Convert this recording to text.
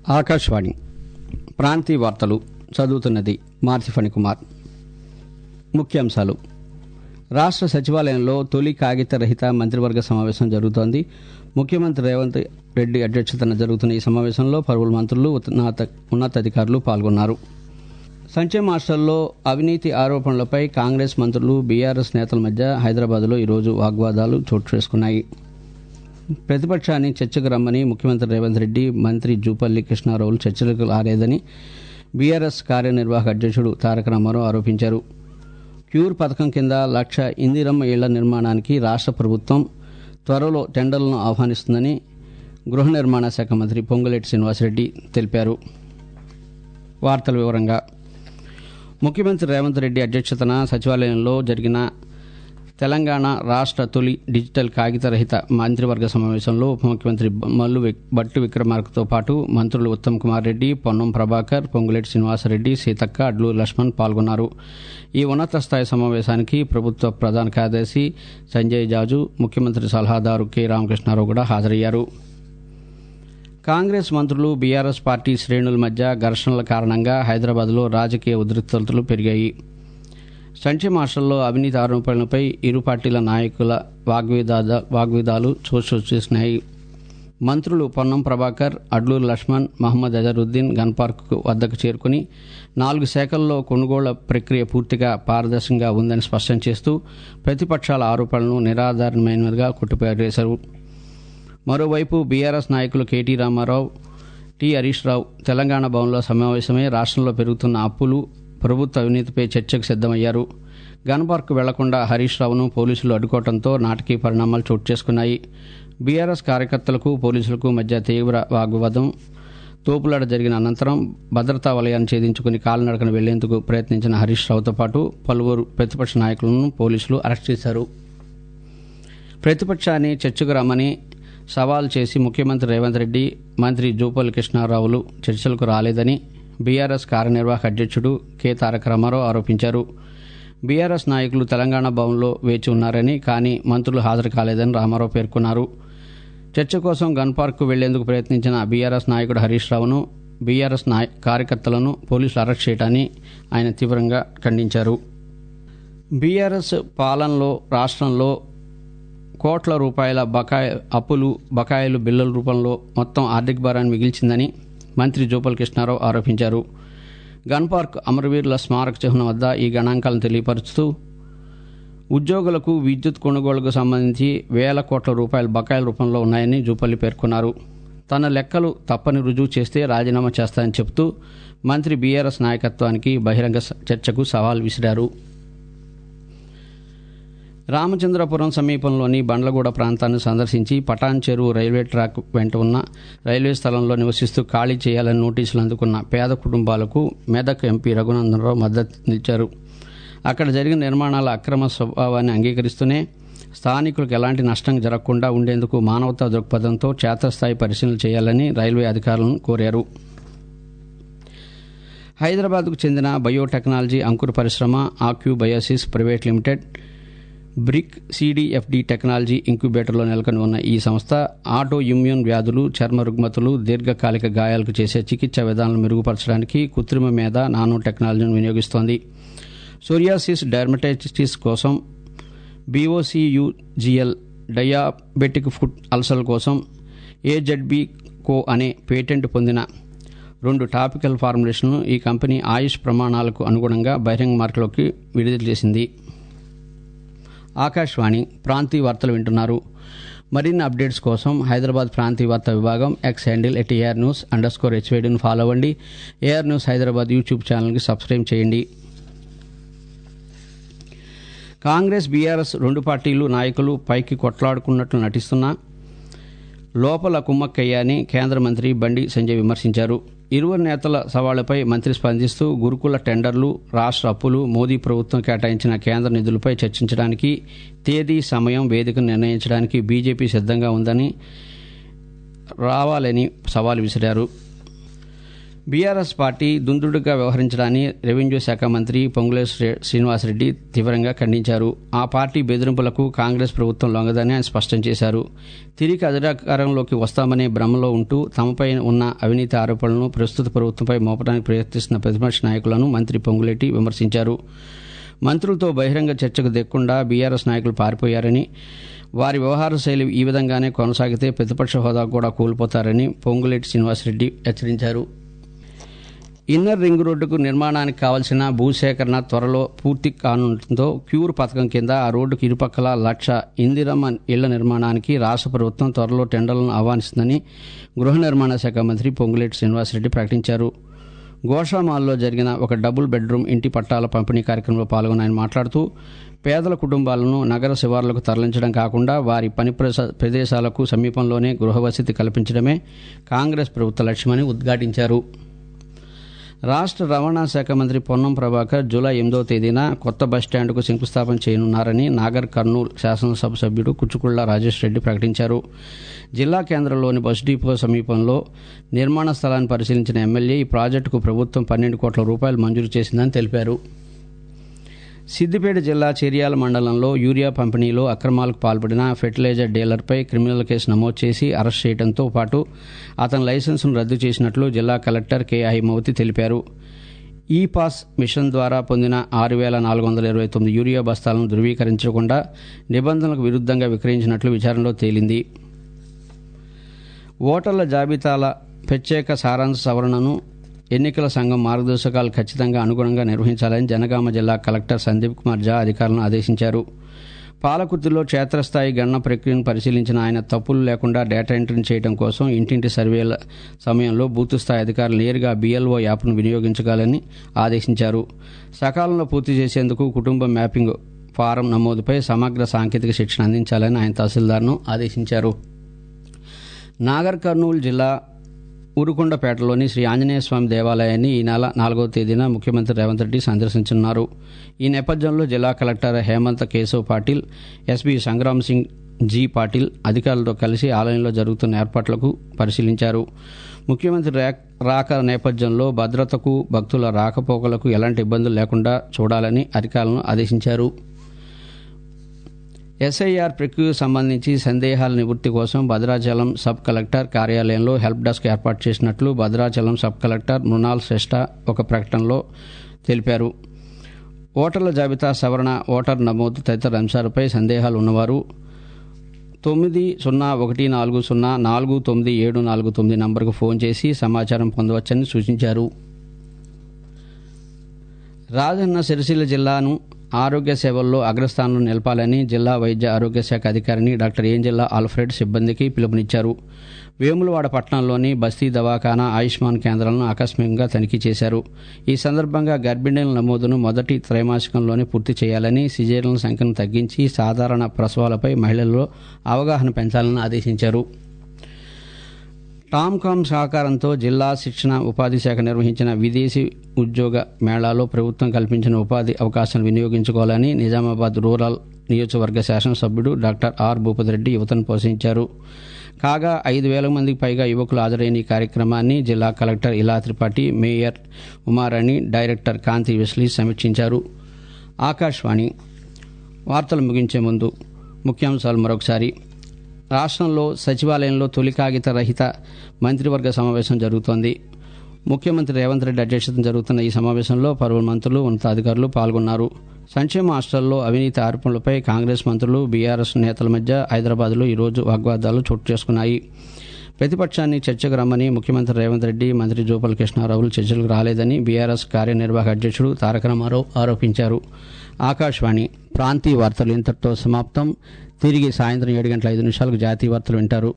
ఆకాశవాణి ప్రాంతీయ వార్తలు చదువుతున్నది మార్చి ఫణికుమార్ ముఖ్యాంశాలు రాష్ట్ర సచివాలయంలో తొలి కాగిత రహిత మంత్రివర్గ సమావేశం జరుగుతోంది ముఖ్యమంత్రి రేవంత్ రెడ్డి అధ్యక్షతన జరుగుతున్న ఈ సమావేశంలో పలువురు మంత్రులు ఉన్నత ఉన్నతాధికారులు పాల్గొన్నారు సంక్షేమ హాస్టల్లో అవినీతి ఆరోపణలపై కాంగ్రెస్ మంత్రులు బీఆర్ఎస్ నేతల మధ్య హైదరాబాద్లో ఈరోజు వాగ్వాదాలు చోటు చేసుకున్నాయి ప్రతిపక్షాన్ని చర్చకు రమ్మని ముఖ్యమంత్రి రేవంత్ రెడ్డి మంత్రి జూపల్లి కృష్ణారావులు చర్చలకు రాలేదని బీఆర్ఎస్ కార్యనిర్వాహక అధ్యక్షుడు తారక రామారావు ఆరోపించారు క్యూర్ పథకం కింద లక్ష ఇందిరమ్మ ఇళ్ల నిర్మాణానికి రాష్ట్ర ప్రభుత్వం త్వరలో టెండర్లను ఆహ్వానిస్తుందని గృహ నిర్మాణ శాఖ మంత్రి పొంగులేటి శ్రీనివాసరెడ్డి తెలిపారు వార్తల వివరంగా ముఖ్యమంత్రి రేవంత్ రెడ్డి అధ్యక్షతన సచివాలయంలో జరిగిన తెలంగాణ రాష్ట్ర తొలి డిజిటల్ కాగితరహిత మంత్రివర్గ సమావేశంలో ఉప ముఖ్యమంత్రి మల్లు విక్- భట్టు విక్రమార్కతో పాటు మంత్రులు ఉత్తమ్ కుమార్ రెడ్డి పొన్నం ప్రభాకర్ పొంగులేటి శ్రీనివాసరెడ్డి సీతక్క అడ్లు లక్ష్మణ్ పాల్గొన్నారు ఈ ఉన్నత స్థాయి సమావేశానికి ప్రభుత్వ ప్రధాన కార్యదర్శి సంజయ్ జాజు ముఖ్యమంత్రి సలహాదారు కె రామకృష్ణారావు కూడా హాజరయ్యారు కాంగ్రెస్ మంత్రులు బీఆర్ఎస్ పార్టీ శ్రేణుల మధ్య ఘర్షణల కారణంగా హైదరాబాద్లో రాజకీయ ఉద్రిక్తతలు పెరిగాయి సంక్షేమ హాస్టల్లో అవినీతి ఆరోపణలపై ఇరు పార్టీల నాయకుల వాగ్వివాద వాగ్విదాలు చోటు చేసినాయి మంత్రులు పొన్నం ప్రభాకర్ అడ్లూరు లక్ష్మణ్ మహమ్మద్ అజరుద్దీన్ గన్ పార్క్ వద్దకు చేరుకుని నాలుగు శాఖల్లో కొనుగోళ్ల ప్రక్రియ పూర్తిగా పారదర్శకంగా ఉందని స్పష్టం చేస్తూ ప్రతిపక్షాల ఆరోపణలను నిరాధారమైనవిగా కొట్టిపారేశారు మరోవైపు బీఆర్ఎస్ నాయకులు కేటీ రామారావు టి హరీష్ రావు తెలంగాణ భవన్లో సమావేశమై రాష్ట్రంలో పెరుగుతున్న అప్పులు ప్రభుత్వ అవినీతిపై చర్చకు సిద్దమయ్యారు గన్ పార్క్ వెళ్లకుండా హరీష్ రావును పోలీసులు అడ్డుకోవడంతో నాటకీయ పరిణామాలు చోటు చేసుకున్నాయి బీఆర్ఎస్ కార్యకర్తలకు పోలీసులకు మధ్య తీవ్ర వాగ్వివాదం తోపులాట జరిగిన అనంతరం భద్రతా వలయాన్ని ఛేదించుకుని కాలినడకన వెళ్లేందుకు ప్రయత్నించిన హరీష్ రావుతో పాటు పలువురు ప్రతిపక్ష నాయకులను పోలీసులు అరెస్ట్ చేశారు ప్రతిపక్షాన్ని చర్చకు రమ్మని సవాల్ చేసి ముఖ్యమంత్రి రేవంత్ రెడ్డి మంత్రి జూపల్లి కృష్ణారావులు చర్చలకు రాలేదని బీఆర్ఎస్ కార్యనిర్వాహక అధ్యక్షుడు కె తారక రామారావు ఆరోపించారు బీఆర్ఎస్ నాయకులు తెలంగాణ భవన్లో వేచి ఉన్నారని కానీ మంత్రులు హాజరు కాలేదని రామారావు పేర్కొన్నారు చర్చ కోసం గన్ పార్క్ వెళ్లేందుకు ప్రయత్నించిన బీఆర్ఎస్ నాయకుడు హరీష్ రావును బీఆర్ఎస్ నాయ కార్యకర్తలను పోలీసులు అరెస్ట్ చేయడాన్ని ఆయన తీవ్రంగా ఖండించారు బీఆర్ఎస్ పాలనలో రాష్ట్రంలో కోట్ల రూపాయల బకాయి అప్పులు బకాయిలు బిల్లుల రూపంలో మొత్తం ఆర్థిక భారాన్ని మిగిల్చిందని మంత్రి జూపల్ కృష్ణారావు ఆరోపించారు గన్ పార్క్ అమరవీరుల స్మారక చిహ్నం వద్ద ఈ గణాంకాలను తెలియపరుస్తూ ఉద్యోగులకు విద్యుత్ కొనుగోలుకు సంబంధించి వేల కోట్ల రూపాయల బకాయిల రూపంలో ఉన్నాయని జూపల్లి పేర్కొన్నారు తన లెక్కలు తప్పని రుజువు చేస్తే రాజీనామా చేస్తానని చెబుతూ మంత్రి బీఆర్ఎస్ నాయకత్వానికి బహిరంగ స- చర్చకు సవాల్ విసిరారు రామచంద్రపురం సమీపంలోని బండ్లగూడ ప్రాంతాన్ని సందర్శించి పటాన్ చెరువు రైల్వే ట్రాక్ వెంట ఉన్న రైల్వే స్థలంలో నివసిస్తూ ఖాళీ చేయాలని నోటీసులు అందుకున్న పేద కుటుంబాలకు మెదక్ ఎంపీ రఘునందనరావు మద్దతు నిలిచారు అక్కడ జరిగిన నిర్మాణాల అక్రమ స్వభావాన్ని అంగీకరిస్తూనే స్థానికులకు ఎలాంటి నష్టం జరగకుండా ఉండేందుకు మానవతా దృక్పథంతో క్షేత్రస్థాయి పరిశీలన చేయాలని రైల్వే అధికారులను కోరారు హైదరాబాద్కు చెందిన బయోటెక్నాలజీ అంకుర పరిశ్రమ ఆక్యూ బయోసిస్ private limited BRIC CDFD technology ఇంక్యుబేటర్లో నెలకొని ఉన్న ఈ సంస్థ ఆటో ఇమ్యూన్ వ్యాధులు చర్మ రుగ్మతలు దీర్ఘకాలిక గాయాలకు చేసే చికిత్సా విధానాలను మెరుగుపరచడానికి కృత్రిమ మీద నానో టెక్నాలజీని వినియోగిస్తోంది సోరియాసిస్ డర్మటైటిస్ కోసం బీఓసియుజిఎల్ డయాబెటిక్ ఫుడ్ అల్సర్ కోసం ఏజెడ్బి కో అనే పేటెంట్ పొందిన రెండు టాపికల్ ఫార్ములేషన్ను ఈ కంపెనీ ఆయుష్ ప్రమాణాలకు అనుగుణంగా బహిరంగ మార్కెట్లోకి విడుదల చేసింది ఆకాశవాణి ప్రాంతీయ వార్తలు వింటున్నారు మరిన్ని అప్డేట్స్ కోసం హైదరాబాద్ ప్రాంతీయ వార్తా విభాగం X handle at AR news underscore హెచ్వేడిని ఫాలో అవ్వండి ఏఆర్ న్యూస్ హైదరాబాద్ యూట్యూబ్ ఛానల్కి సబ్స్క్రైబ్ చేయండి కాంగ్రెస్ బీఆర్ఎస్ రెండు పార్టీలు నాయకులు పైకి కొట్లాడుకున్నట్లు నటిస్తున్నా లోపల కుమ్మక్కయ్యాని కేంద్ర మంత్రి బండి సంజయ్ విమర్శించారు ఇరువురు నేతల సవాళ్లపై మంత్రి స్పందిస్తూ గురుకుల టెండర్లు రాష్ట్ర అప్పులు మోదీ ప్రభుత్వం కేటాయించిన కేంద్ర నిధులపై చర్చించడానికి తేదీ సమయం వేదికను నిర్ణయించడానికి బీజేపీ సిద్ధంగా ఉందని రావాలని సవాల్ విసిరారు బీఆర్ఎస్ పార్టీ దుందుడుగా వ్యవహరించడాన్ని రెవెన్యూ శాఖ మంత్రి పొంగులేశ్ శ్రీనివాసరెడ్డి తీవ్రంగా ఖండించారు ఆ పార్టీ బెదిరింపులకు కాంగ్రెస్ ప్రభుత్వం లొంగదని ఆయన స్పష్టం చేశారు తిరిగి అధికారంలోకి వస్తామనే భ్రమలో ఉంటూ తమపై ఉన్న అవినీతి ఆరోపణలను ప్రస్తుత ప్రభుత్వంపై మోపడానికి ప్రయత్నిస్తున్న ప్రతిపక్ష నాయకులను మంత్రి పొంగులేటి విమర్శించారు మంత్రులతో బహిరంగ చర్చకు దిక్కుండా బీఆర్ఎస్ నాయకులు పారిపోయారని వారి వ్యవహార శైలి ఈ విధంగానే కొనసాగితే ప్రతిపక్ష హోదా కూడా కూలిపోతారని పొంగులేటి శ్రీనివాసరెడ్డి హెచ్చరించారు ఇన్నర్ రింగ్ రోడ్డుకు నిర్మాణానికి కావలసిన భూసేకరణ త్వరలో పూర్తి కానుండటంతో క్యూర్ పథకం కింద ఆ రోడ్డుకు ఇరుపక్కల లక్ష ఇందిరమ్మ ఇళ్ల నిర్మాణానికి రాష్ట్ర ప్రభుత్వం త్వరలో టెండర్లను ఆహ్వానిస్తుందని గృహ నిర్మాణ శాఖ మంత్రి పొంగులేటి శ్రీనివాసరెడ్డి ప్రకటించారు గోషామాల్లో జరిగిన ఒక డబుల్ బెడ్రూమ్ ఇంటి పట్టాల పంపిణీ కార్యక్రమంలో పాల్గొన్న ఆయన మాట్లాడుతూ పేదల కుటుంబాలను నగర శివార్లకు తరలించడం కాకుండా వారి పని ప్రదేశాలకు సమీపంలోనే గృహవసతి కల్పించడమే కాంగ్రెస్ ప్రభుత్వ లక్ష్యమని ఉద్ఘాటించారు రాష్ట్ర రవాణా శాఖ మంత్రి పొన్నం ప్రభాకర్ జూలై ఎనిమిదవ తేదీన కొత్త బస్టాండ్కు శంకుస్థాపన చేయనున్నారని నాగర్ కర్నూలు శాసనసభ సభ్యుడు కుచుకుళ్ల రాజేష్ రెడ్డి ప్రకటించారు జిల్లా కేంద్రంలోని బస్ డిపో సమీపంలో నిర్మాణ స్థలాన్ని పరిశీలించిన ఎమ్మెల్యే ఈ ప్రాజెక్టుకు ప్రభుత్వం పన్నెండు కోట్ల రూపాయలు మంజూరు చేసిందని తెలిపారు సిద్దిపేట జిల్లా చెరియాల మండలంలో యూరియా పంపిణీలో అక్రమాలకు పాల్పడిన ఫెర్టిలైజర్ డీలర్పై క్రిమినల్ కేసు నమోదు చేసి అరెస్ట్ చేయడంతో పాటు అతని లైసెన్సును రద్దు చేసినట్లు జిల్లా కలెక్టర్ కె హైమవతి తెలిపారు ఈ పాస్ మిషన్ ద్వారా పొందిన ఆరు వేల నాలుగు వందల ఇరవై తొమ్మిది యూరియా బస్తాలను ధృవీకరించకుండా నిబంధనలకు విరుద్ధంగా విక్రయించినట్లు విచారణలో తేలింది ఓటర్ల జాబితాల ప్రత్యేక సారాంశ సవరణను ఎన్నికల సంఘం మార్గదర్శకాలు ఖచ్చితంగా అనుగుణంగా నిర్వహించాలని జనగామ జిల్లా కలెక్టర్ సందీప్ కుమార్ జా అధికారులను ఆదేశించారు పాలకుర్తిలో క్షేత్రస్థాయి గణన ప్రక్రియను పరిశీలించిన ఆయన తప్పులు లేకుండా డేటా ఎంట్రీ చేయడం కోసం ఇంటింటి సర్వేల సమయంలో బూత్ స్థాయి అధికారులు నేరుగా బీఎల్ఓ యాప్ను వినియోగించగాలని ఆదేశించారు సకాలంలో పూర్తి చేసేందుకు కుటుంబ మ్యాపింగ్ ఫారం నమోదుపై సమగ్ర సాంకేతిక శిక్షణ అందించాలని ఆయన తహసీల్దార్ను ఆదేశించారు నాగర్ కర్నూలు జిల్లా ఊరుకొండపేటలోని శ్రీ ఆంజనేయ స్వామి దేవాలయాన్ని ఈ నెల నాలుగవ తేదీన ముఖ్యమంత్రి రేవంత్ రెడ్డి సందర్శించనున్నారు ఈ నేపథ్యంలో జిల్లా collector Hemant Keshav Patil SP Sangram Singh G Patil అధికారులతో కలిసి ఆలయంలో జరుగుతున్న ఏర్పాట్లకు పరిశీలించారు ముఖ్యమంత్రి రాక నేపథ్యంలో భద్రతకు భక్తుల రాకపోకలకు ఎలాంటి ఇబ్బందులు లేకుండా చూడాలని అధికారులను ఆదేశించారు ఎస్ఐఆర్ ప్రక్రియకు సంబంధించి సందేహాల నివృత్తి కోసం భద్రాచలం సబ్ కలెక్టర్ కార్యాలయంలో హెల్ప్ డెస్క్ ఏర్పాటు చేసినట్లు భద్రాచలం సబ్ కలెక్టర్ మృణాల్ శ్రేష్ఠ ఒక ప్రకటనలో తెలిపారు ఓటర్ల జాబితా సవరణ ఓటర్ నమోదు తదితర అంశాలపై సందేహాలు ఉన్నవారు తొమ్మిది సున్నా ఒకటి నాలుగు సున్నా నాలుగు తొమ్మిది ఏడు నాలుగు తొమ్మిది నంబర్కు ఫోన్ చేసి సమాచారం పొందవచ్చని సూచించారు రాజన్న సిరిసిల్ల జిల్లాను ఆరోగ్య సేవల్లో అగ్రస్థానంలో నిలపాలని జిల్లా వైద్య ఆరోగ్య శాఖ అధికారిని డాక్టర్ ఏంజిల్లా ఆల్ఫ్రెడ్ సిబ్బందికి పిలుపునిచ్చారు వేములవాడ పట్టణంలోని బస్తీ దవాఖానా ఆయుష్మాన్ కేంద్రాలను ఆకస్మికంగా తనిఖీ చేశారు ఈ సందర్భంగా గర్భిణీల నమోదును మొదటి త్రైమాసికంలోనే పూర్తి చేయాలని సిజేరియన్ల సంఖ్యను తగ్గించి సాధారణ ప్రసవాలపై మహిళల్లో అవగాహన పెంచాలని ఆదేశించారు టామ్కామ్ సహకారంతో జిల్లా శిక్షణ ఉపాధి శాఖ నిర్వహించిన విదేశీ ఉద్యోగ మేళాలో ప్రభుత్వం కల్పించిన ఉపాధి అవకాశాలు వినియోగించుకోవాలని నిజామాబాద్ రూరల్ నియోజకవర్గ శాసనసభ్యుడు డాక్టర్ ఆర్ భూపతిరెడ్డి యువతను పోషించారు కాగా ఐదు వేల మందికి పైగా యువకులు హాజరైన ఈ కార్యక్రమాన్ని జిల్లా collector Ila Tripathi mayor Umarani director Kanti విశ్లీ సమీక్షించారు ఆకాశవాణి వార్తలు ముగించే ముందు ముఖ్యాంశాలు మరొకసారి రాష్ట్రంలో సచివాలయంలో తొలి కాగిత రహిత మంత్రివర్గ సమావేశం జరుగుతోంది ముఖ్యమంత్రి రేవంత్ రెడ్డి అధ్యక్షతన జరుగుతున్న ఈ సమావేశంలో పలువురు మంత్రులు ఉన్నతాధికారులు పాల్గొన్నారు సంక్షేమ హాస్టల్లో అవినీతి ఆరోపణలపై కాంగ్రెస్ మంత్రులు బీఆర్ఎస్ నేతల మధ్య హైదరాబాద్లో ఈరోజు వాగ్వాదాలు చోటు చేసుకున్నాయి ప్రతిపక్షాన్ని చర్చకు రమ్మని ముఖ్యమంత్రి రేవంత్ రెడ్డి మంత్రి జూపల్ కృష్ణారావులు చర్చలకు రాలేదని బీఆర్ఎస్ కార్యనిర్వాహక అధ్యక్షుడు తారక రామారావు ఆరోపించారు ఆకాశవాణి ప్రాంతీయ వార్తలు ఇంతటితో సమాప్తం తిరిగి సాయంత్రం ఏడు గంటల ఐదు నిమిషాలకు జాతీయ వార్తలు వింటారు